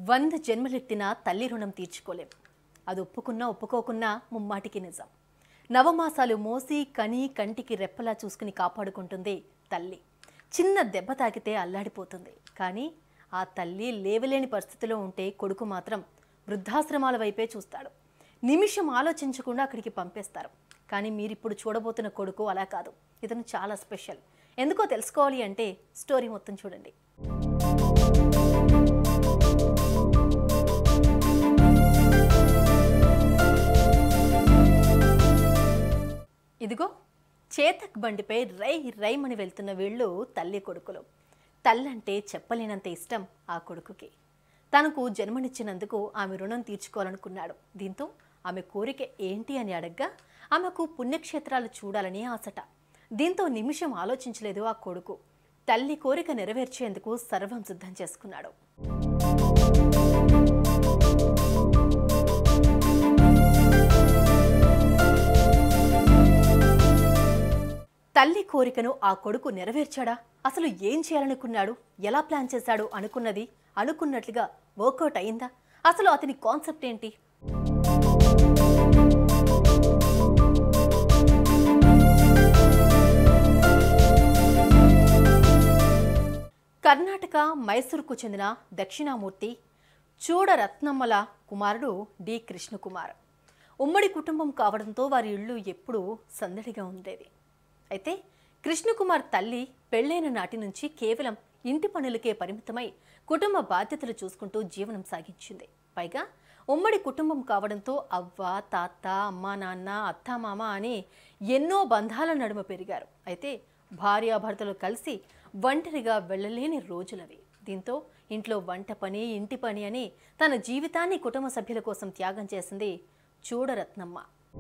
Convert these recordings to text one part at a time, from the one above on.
వంద జన్మలెత్తినా తల్లి రుణం తీర్చుకోలేం అది ఒప్పుకున్నా ఒప్పుకోకున్నా ముమ్మాటికి నిజం నవమాసాలు మోసి కని కంటికి రెప్పలా చూసుకుని కాపాడుకుంటుంది తల్లి చిన్న దెబ్బ తాకితే అల్లాడిపోతుంది కానీ ఆ తల్లి లేవలేని పరిస్థితిలో ఉంటే కొడుకు మాత్రం వృద్ధాశ్రమాల వైపే చూస్తాడు నిమిషం ఆలోచించకుండా అక్కడికి పంపేస్తారు కానీ మీరిప్పుడు చూడబోతున్న కొడుకు అలా కాదు ఇతను చాలా స్పెషల్ ఎందుకో తెలుసుకోవాలి అంటే స్టోరీ మొత్తం చూడండి ఇదిగో చేతక్ బండిపై రై రైమని వెళ్తున్న వీళ్ళు తల్లి కొడుకులు తల్లంటే చెప్పలేనంత ఇష్టం ఆ కొడుకుకి తనకు జన్మనిచ్చినందుకు ఆమె రుణం తీర్చుకోవాలనుకున్నాడు దీంతో ఆమె కోరిక ఏంటి అని అడగ్గా ఆమెకు పుణ్యక్షేత్రాలు చూడాలని ఆశట దీంతో నిమిషం ఆలోచించలేదు ఆ కొడుకు తల్లి కోరిక నెరవేర్చేందుకు సర్వం సిద్ధం చేసుకున్నాడు తల్లి కోరికను ఆ కొడుకు నెరవేర్చాడా అసలు ఏం చేయాలనుకున్నాడు ఎలా ప్లాన్ చేశాడు అనుకున్నది అనుకున్నట్లుగా వర్కౌట్ అయిందా అసలు అతని కాన్సెప్ట్ ఏంటి కర్ణాటక మైసూరుకు చెందిన దక్షిణామూర్తి చూడరత్నమ్మల కుమారుడు డి కృష్ణకుమార్ ఉమ్మడి కుటుంబం కావడంతో వారి ఇల్లు ఎప్పుడూ సందడిగా ఉండేది అయితే కృష్ణకుమార్ తల్లి పెళ్ళైన నాటి నుంచి కేవలం ఇంటి పనులకే పరిమితమై కుటుంబ బాధ్యతలు చూసుకుంటూ జీవనం సాగించింది పైగా ఉమ్మడి కుటుంబం కావడంతో అవ్వ తాత అమ్మ నాన్న అత్త మామ అని ఎన్నో బంధాల నడుమ పెరిగారు అయితే భార్యాభర్తలు కలిసి ఒంటరిగా వెళ్ళలేని రోజులవి దీంతో ఇంట్లో వంట పని ఇంటి పని అని తన జీవితాన్ని కుటుంబ సభ్యుల కోసం త్యాగం చేసింది చూడరత్నమ్మ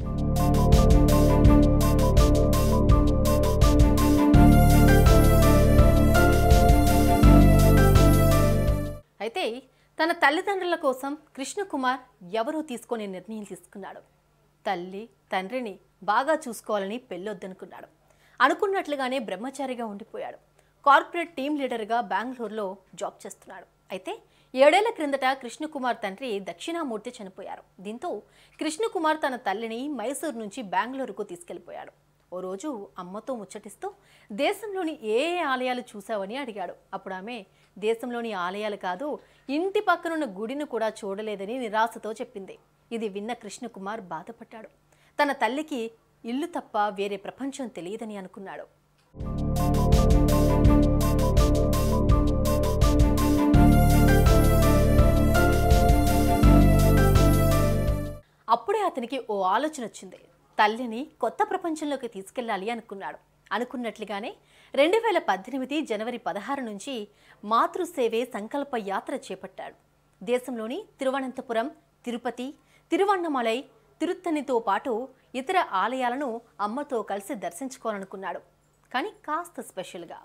అయితే తన తల్లిదండ్రుల కోసం కృష్ణకుమార్ ఎవరూ తీసుకునే నిర్ణయం తీసుకున్నాడు తల్లి తండ్రిని బాగా చూసుకోవాలని పెళ్ళొద్దనుకున్నాడు అనుకున్నట్లుగానే బ్రహ్మచారిగా ఉండిపోయాడు కార్పొరేట్ టీం లీడర్గా బెంగళూరులో జాబ్ చేస్తున్నాడు అయితే ఏడేళ్ల క్రిందట కృష్ణకుమార్ తండ్రి దక్షిణామూర్తి చనిపోయారు దీంతో కృష్ణకుమార్ తన తల్లిని మైసూరు నుంచి బెంగళూరుకు తీసుకెళ్లిపోయాడు ఓ రోజు అమ్మతో ముచ్చటిస్తూ దేశంలోని ఏ ఏ ఆలయాలు చూసావని అడిగాడు అప్పుడు ఆమె దేశంలోని ఆలయాలు కాదు ఇంటి పక్కనున్న గుడిని కూడా చూడలేదని నిరాశతో చెప్పింది ఇది విన్న కృష్ణకుమార్ బాధపడ్డాడు తన తల్లికి ఇల్లు తప్ప వేరే ప్రపంచం తెలియదని అనుకున్నాడు అప్పుడే అతనికి ఓ ఆలోచన వచ్చింది తల్లిని కొత్త ప్రపంచంలోకి తీసుకెళ్ళాలి అనుకున్నాడు అనుకున్నట్లుగానే రెండు వేల పద్దెనిమిది జనవరి పదహారు నుంచి మాతృసేవే సంకల్ప యాత్ర చేపట్టాడు దేశంలోని తిరువనంతపురం తిరుపతి తిరువన్నమలై తిరుత్తనితో పాటు ఇతర ఆలయాలను అమ్మతో కలిసి దర్శించుకోవాలనుకున్నాడు కానీ కాస్త స్పెషల్గా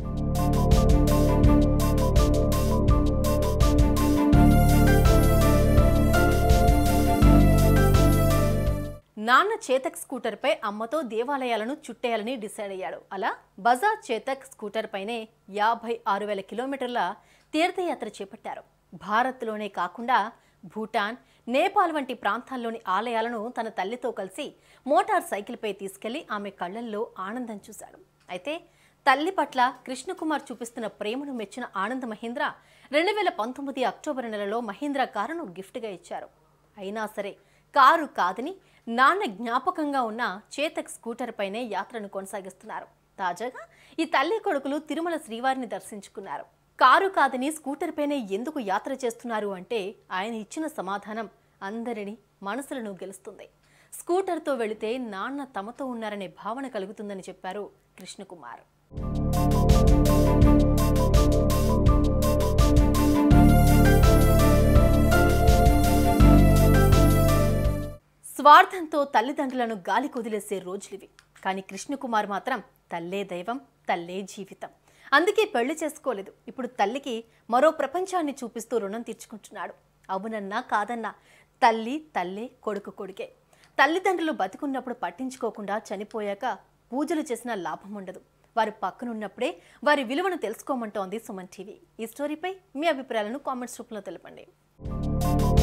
నాన్న చేతక్ స్కూటర్పై అమ్మతో దేవాలయాలను చుట్టేయాలని డిసైడ్ అయ్యాడు అలా బజాజ్ చేతక్ స్కూటర్ పైనే యాభై ఆరు వేల కిలోమీటర్ల తీర్థయాత్ర చేపట్టారు భారత్లోనే కాకుండా భూటాన్ నేపాల్ వంటి ప్రాంతాల్లోని ఆలయాలను తన తల్లితో కలిసి మోటార్ సైకిల్పై తీసుకెళ్లి ఆమె కళ్ళల్లో ఆనందం చూశాడు అయితే తల్లి పట్ల కృష్ణకుమార్ చూపిస్తున్న ప్రేమను మెచ్చిన ఆనంద్ మహీంద్ర రెండు వేల పంతొమ్మిది అక్టోబర్ నెలలో మహీంద్ర కారును గిఫ్ట్గా ఇచ్చారు అయినా సరే కారు కాదని నాన్న జ్ఞాపకంగా ఉన్న చేతక్ స్కూటర్ పైనే యాత్రను కొనసాగిస్తున్నారు తాజాగా ఈ తల్లి కొడుకులు తిరుమల శ్రీవారిని దర్శించుకున్నారు కారు కాదని స్కూటర్ పైనే ఎందుకు యాత్ర చేస్తున్నారు అంటే ఆయన ఇచ్చిన సమాధానం అందరినీ మనసులను గెలుస్తుంది స్కూటర్తో వెళితే నాన్న తమతో ఉన్నారనే భావన కలుగుతుందని చెప్పారు కృష్ణకుమార్ స్వార్థంతో తల్లిదండ్రులను గాలి కుదిలేసే రోజులివి కానీ కృష్ణకుమార్ మాత్రం తల్లే దైవం తల్లే జీవితం అందుకే పెళ్లి చేసుకోలేదు ఇప్పుడు తల్లికి మరో ప్రపంచాన్ని చూపిస్తూ రుణం తీర్చుకుంటున్నాడు అవునన్నా కాదన్నా తల్లి తల్లే కొడుకు కొడుకే తల్లిదండ్రులు బతికున్నప్పుడు పట్టించుకోకుండా చనిపోయాక పూజలు చేసిన లాభం ఉండదు వారి పక్కనున్నప్పుడే వారి విలువను తెలుసుకోమంటోంది సుమన్ టీవీ ఈ స్టోరీపై మీ అభిప్రాయాలను కామెంట్స్ రూపంలో తెలపండి న్యూస్